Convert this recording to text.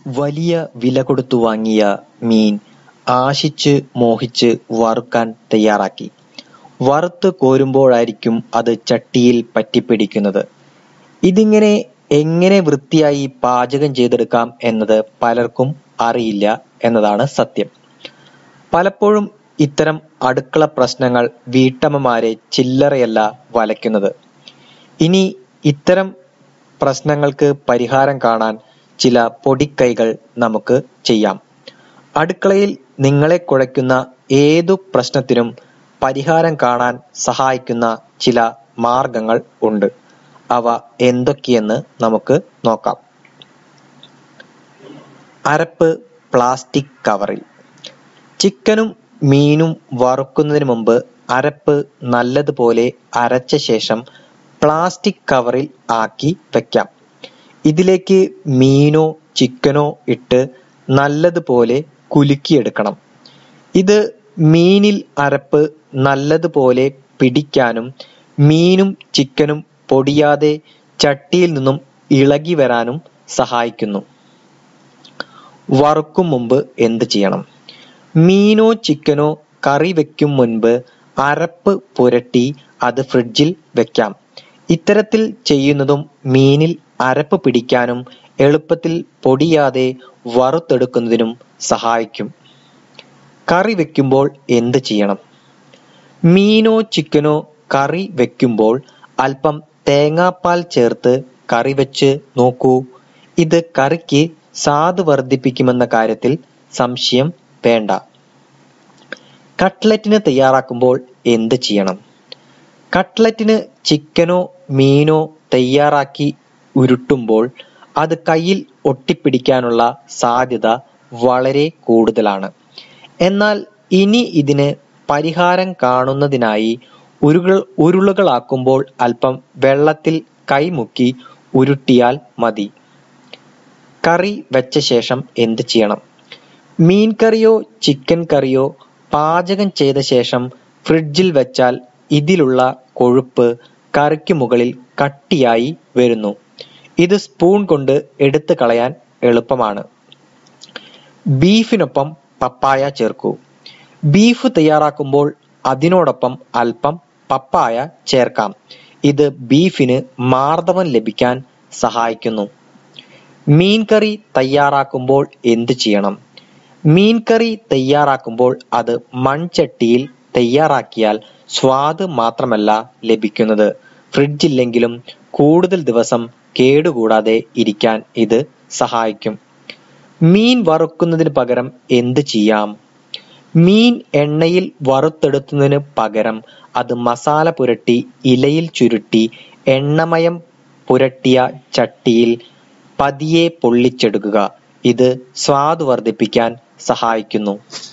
വലിയ വില കൊടുത്തു വാങ്ങിയ മീൻ ആശിച്ച് മോഹിച്ച് വറുക്കാൻ തയ്യാറാക്കി. വറുത്ത് കോരുമ്പോഴായിരിക്കും അത് ചട്ടിയിൽ പറ്റിപ്പിടിക്കുന്നത്. ഇതിങ്ങനെ എങ്ങനെ വൃത്തിയായി പാചകം ചെയ്തെടുക്കാം എന്നത് പലർക്കും അറിയില്ല എന്നതാണ് സത്യം. പലപ്പോഴും ഇത്തരം അടുക്കള പ്രശ്നങ്ങൾ വീട്ടമ്മമാരെ ചില്ലറയല്ല വലയ്ക്കുന്നത്. ഇനി ഇത്തരം പ്രശ്നങ്ങൾക്ക് പരിഹാരം കാണാൻ ചില പൊടിക്കൈകൾ നമുക്ക് ചെയ്യാം. അടുക്കളയിൽ നിങ്ങളെ കുഴയ്ക്കുന്ന ഏതു പ്രശ്നത്തിനും പരിഹാരം കാണാൻ സഹായിക്കുന്ന ചില മാർഗങ്ങൾ ഉണ്ട്. അവ എന്തൊക്കെയെന്ന് നമുക്ക് നോക്കാം. അരപ്പ് പ്ലാസ്റ്റിക് കവറിൽ ചിക്കനും മീനും വറുക്കുന്നതിന് മുമ്പ് അരപ്പ് നല്ലതുപോലെ അരച്ച ശേഷം പ്ലാസ്റ്റിക് കവറിൽ ആക്കി വെക്കാം. ഇതിലേക്ക് മീനോ ചിക്കനോ ഇട്ട് നല്ലതുപോലെ കുലുക്കിയെടുക്കണം. ഇത് മീനിൽ അരപ്പ് നല്ലതുപോലെ പിടിക്കാനും മീനും ചിക്കനും പൊടിയാതെ ചട്ടിയിൽ നിന്നും ഇളകി വരാനും സഹായിക്കുന്നു. വറുക്കും മുമ്പ് എന്ത് ചെയ്യണം? മീനോ ചിക്കനോ കറി വെക്കും മുൻപ് അരപ്പ് പുരട്ടി അത് ഫ്രിഡ്ജിൽ വെക്കാം. ഇത്തരത്തിൽ ചെയ്യുന്നതും മീനിൽ അരപ്പ് പിടിക്കാനും എളുപ്പത്തിൽ പൊടിയാതെ വറുത്തെടുക്കുന്നതിനും സഹായിക്കും. കറി വെക്കുമ്പോൾ എന്ത് ചെയ്യണം? മീനോ ചിക്കനോ കറി വെക്കുമ്പോൾ അല്പം തേങ്ങാപ്പാൽ ചേർത്ത് കറി വെച്ച് നോക്കൂ. ഇത് കറിക്ക് സ്വാദ് വർദ്ധിപ്പിക്കുമെന്ന കാര്യത്തിൽ സംശയം വേണ്ട. കട്ട്ലറ്റിന് തയ്യാറാക്കുമ്പോൾ എന്ത് ചെയ്യണം? കട്ട്ലറ്റിന് ചിക്കനോ മീനോ തയ്യാറാക്കി ഉരുട്ടുമ്പോൾ അത് കൈയിൽ ഒട്ടിപ്പിടിക്കാനുള്ള സാധ്യത വളരെ കൂടുതലാണ്. എന്നാൽ ഇനി ഇതിന് പരിഹാരം കാണുന്നതിനായി ഉരുളകളാക്കുമ്പോൾ അല്പം വെള്ളത്തിൽ കൈ മുക്കി ഉരുട്ടിയാൽ മതി. കറി വെച്ച ശേഷം എന്ത് ചെയ്യണം? മീൻ കറിയോ ചിക്കൻ കറിയോ പാചകം ചെയ്ത ശേഷം ഫ്രിഡ്ജിൽ വെച്ചാൽ ഇതിലുള്ള കൊഴുപ്പ് കറിക്ക് മുകളിൽ കട്ടിയായി വരുന്നു. ഇത് സ്പൂൺ കൊണ്ട് എടുത്ത് കളയാൻ എളുപ്പമാണ്. ബീഫിനൊപ്പം പപ്പായ ചേർക്കൂ. ബീഫ് തയ്യാറാക്കുമ്പോൾ അതിനോടൊപ്പം അല്പം പപ്പായ ചേർക്കാം. ഇത് ബീഫിന് മാർദ്ദവം ലഭിക്കാൻ സഹായിക്കുന്നു. മീൻ കറി തയ്യാറാക്കുമ്പോൾ എന്ത് ചെയ്യണം? മീൻ കറി തയ്യാറാക്കുമ്പോൾ അത് മൺചട്ടിയിൽ തയ്യാറാക്കിയാൽ സ്വാദ് മാത്രമല്ല ലഭിക്കുന്നത്, ഫ്രിഡ്ജിലെങ്കിലും കൂടുതൽ ദിവസം കേടുകൂടാതെ ഇരിക്കാൻ ഇത് സഹായിക്കും. മീൻ വറുക്കുന്നതിന് പകരം എന്ത് ചെയ്യാം? മീൻ എണ്ണയിൽ വറുത്തെടുക്കുന്നതിന് പകരം അത് മസാല പുരട്ടി ഇലയിൽ ചുരുട്ടി എണ്ണമയം പുരട്ടിയ ചട്ടിയിൽ പതിയെ പൊള്ളിച്ചെടുക്കുക. ഇത് സ്വാദ് വർദ്ധിപ്പിക്കാൻ സഹായിക്കുന്നു.